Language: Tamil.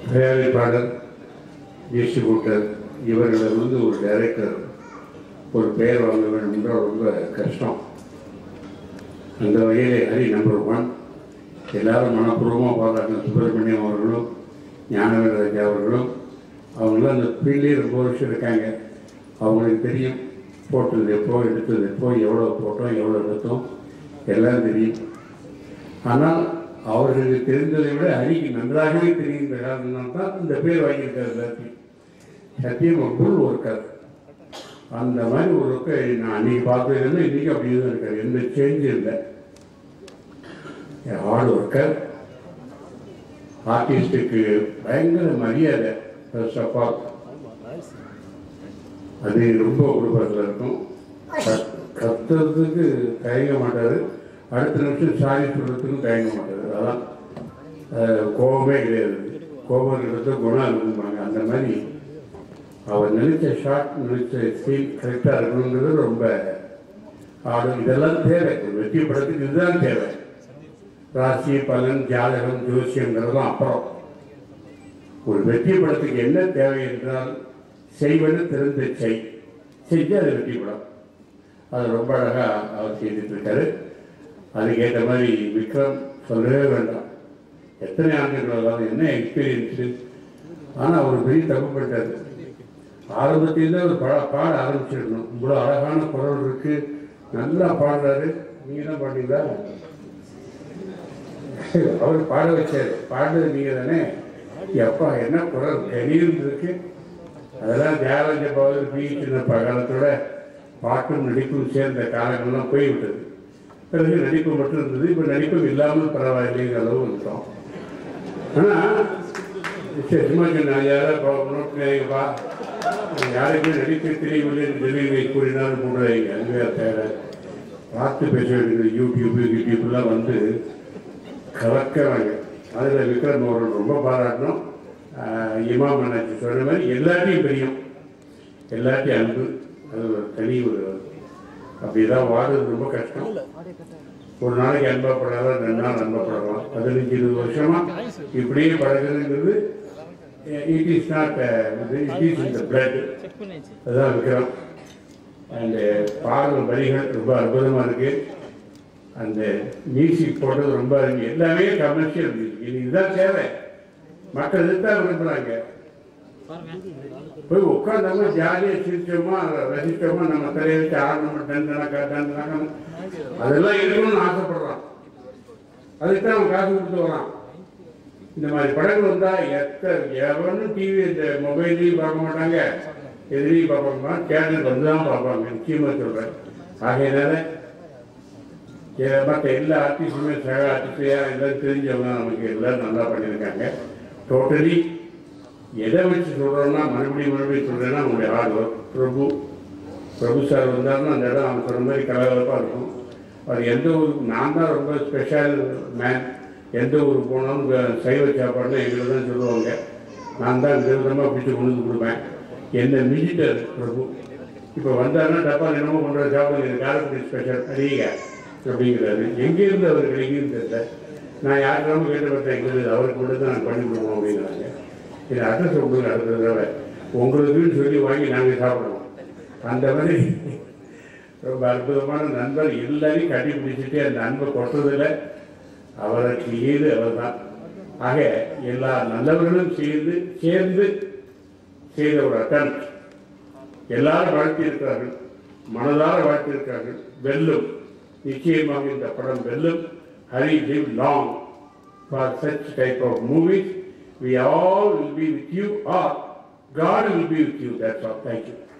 தயாரிப்பாளர் டிஸ்ட்ரிபியூட்டர் இவர்களிலிருந்து ஒரு டைரக்டர் ஒரு பெயர் வாங்க வேண்டும் என்றால் ரொம்ப கஷ்டம் அந்த வகையிலே ஹரி நம்பர் ஒன் எல்லாரும் மனப்பூர்வமாக பாராட்டின சுப்பிரமணியம் அவர்களும் ஞானவேல் ராஜா அவர்களும் அவங்களாம் அந்த ஃபீல்டே ரொம்ப வருஷம் இருக்காங்க அவங்களுக்கு தெரியும் போட்டது எப்போ எடுத்தது எப்போ எவ்வளோ போட்டோம் எவ்வளோ எடுத்தோம் எல்லாம் தெரியும் ஆனால் அவர்களுக்கு தெரிந்ததை விட ஹரிக்கு நன்றாகவே தெரிகின்ற காரணம் தான் இந்த பேர் வாங்கியிருக்காரு எல்லாத்தையும் சத்தியம் ஃபுல் ஒர்க்கர் அந்த மாதிரி ஒரு ஒர்க்கை நான் அன்னைக்கு பார்த்ததுலேருந்து இன்றைக்கி அப்படியே தான் இருக்காரு எந்த சேஞ்சும் இல்லை ஹார்ட் ஒர்க்கர் ஆர்டிஸ்டுக்கு பயங்கர மரியாதை ஃபர்ஸ்ட் ஆஃப் ஆல் அது ரொம்ப குடும்பத்தில் இருக்கும் கத்- கத்துறதுக்கு தயங்க மாட்டார் அடுத்த நிமிஷம் சாரி சொல்கிறதுக்கும் தயங்க மாட்டார் அதான் அஹ், கோபமே கிடையாது கோபம் இருக்கிறது குணம் இருக்கும்பாங்க அந்த மாதிரி அவர் நினைச்ச ஷாட் நினைச்ச சீன் கரெக்டாக இருக்கணுங்கிறது ரொம்ப ஆடும் இதெல்லாம் தேவை ஒரு வெற்றி படத்துக்கு இதுதான் தேவை ராசி பலன் ஜாதகம் ஜோசியங்கிறதும் அப்புறம் ஒரு வெற்றி படத்துக்கு என்ன தேவை என்றால் செய்வது திறந்த செய் செஞ்சு அது வெற்றி படம் அது ரொம்ப அழகாக அவர் செய்துட்டு இருக்காரு அதுக்கேற்ற மாதிரி விக்ரம் சொல்லவே வேண்டாம் எத்தனை ஆண்டுகள் ஆனாலும் என்ன எக்ஸ்பீரியன்ஸு ஆனால் அவர் பெரிய தப்பு பண்ணிட்டாரு ஆரம்பத்திலேருந்து அவர் பாட பாட ஆரம்பிச்சிருக்கணும் இவ்வளோ அழகான குரல் இருக்கு நல்லா பாடுறாரு நீங்கள் தான் பாட்டீங்களா அவர் பாட வச்சாரு பாடுறது நீங்கள் தானே எப்பா என்ன குரல் கணீர்னு இருக்கு அதெல்லாம் தியாகராஜ பகவத் பி சின்னப்பா காலத்தோட பாட்டும் நடிப்பும் சேர்ந்த காலங்கள்லாம் போய்விட்டது பிறகு நடிப்பு மட்டும் இருந்தது இப்போ நடிப்பும் இல்லாமல் பரவாயில்லைங்கிற அளவு வந்துட்டோம் ஆனால் சும்மா சொன்னேன் யாராவது நோட்டுப்பா யாருக்குமே நடிக்க தெரியவில்லை என்று தெளிவை கூறினாலும் போடுறாங்க அதுவே தேவை பார்த்து பேச வேண்டியது யூடியூப் யூடியூப்லாம் வந்து கலக்கிறாங்க அதில் விக்ரம் அவர்கள் ரொம்ப பாராட்டணும் ஆஹ் இமாம் அண்ணாச்சி சொன்ன மாதிரி எல்லாத்தையும் பிரியும் எல்லாத்தையும் அன்பு அது ஒரு தனி ஒரு அப்படிதான் வாழ்றது ரொம்ப கஷ்டம் ஒரு நாளைக்கு அன்பப்படலாம் ரெண்டு நாள் அன்பப்படலாம் பதினஞ்சு இருபது வருஷமா இப்படியே பழகுறதுங்கிறது it is not it is இந்த பிளட் அதுதான் விக்ரம் அண்டு பாடல் வரிகள் ரொம்ப அற்புதமாக இருக்கு அந்த மியூசிக் போட்டது ரொம்ப அருமை. எல்லாமே கமர்ஷியல் மியூசிக் இது இதுதான் தேவை மக்கள் இதுதான் விரும்புகிறாங்க போய் உட்காந்தோமா ஜாலியாக சிரிச்சோமா ரசிச்சோமா நம்ம தலையை வச்சு ஆடணும் டன்டனாக்கா டன்டனாக்கா அதெல்லாம் இருக்கணும்னு ஆசைப்படுறான் அதுக்கு தான் அவன் காசு கொடுத்து வரான் இந்த மாதிரி படங்கள் வந்தா எத்த எவனும் டிவி இந்த மொபைல்லையும் பார்க்க மாட்டாங்க எதுலையும் பார்ப்பாங்க தேட்டருக்கு வந்து தான் பார்ப்பாங்க நிச்சயமா சொல்றேன் ஆகையினால எ- மற்ற எல்லா ஆர்டிஸ்டுமே சக ஆர்டிஸ்டையா எல்லாம் தெரிஞ்சவங்க தான் நமக்கு எல்லாரும் நல்லா பண்ணியிருக்காங்க டோட்டலி எதை வச்சு சொல்கிறோன்னா மறுபடியும் மறுபடியும் சொல்கிறேன்னா நம்முடைய hard work Prabhu Prabhu sir வந்தாருன்னா அந்த இடம் அவங்க சொன்ன மாதிரி கலகலப்பாக இருக்கும் அவர் எந்த ஊருக்கு நான் தான் ரொம்ப ஸ்பெஷல் மேன் எந்த ஊருக்கு போனாலும் வே- சைவ சாப்பாடுனா எங்களை தான் சொல்லுவாங்க நான் தான் விதவிதமாக பிடிச்சி கொண்டு வந்து கொடுப்பேன் என்னை மிஞ்சிட்டார் பிரபு இப்போ வந்தாருன்னா டப்பா என்னமோ கொண்டு வர சாப்பிடுங்க இது காரைக்குடி ஸ்பெஷல் அடிங்க அப்படிங்கிறாரு எங்கேருந்து அவர் கிடைக்குன்னு தெரியல நான் யாருக்காம கேட்டு பார்த்தேன் எங்களுக்கு அவருக்கு மட்டும் தான் நான் பண்ணி கொடுப்போம் அப்படிங்கிறாங்க இது அட்ரஸ் உங்களுக்கு அடுத்த தடவை உங்களுக்குன்னு சொல்லி வாங்கி நாங்கள் சாப்பிடுவோம் அந்த மாதிரி ரொம்ப அற்புதமான நண்பர் எல்லாரையும் கட்டி பிடிச்சிட்டு அந்த அன்பை கொட்டுறதில்ல அவருக்கு ஈடு அவர் தான் ஆக எல்லா நல்லவர்களும் சேர்ந்து சேர்ந்து செய்த ஒரு அட்டம் எல்லாரும் வாழ்த்தியிருக்கிறார்கள் மனதார வாழ்த்தியிருக்கிறார்கள் வெல்லும் நிச்சயமாக இந்த படம் வெல்லும் Hari live long for such type of movies we all will be with you our God will be with you that's all thank you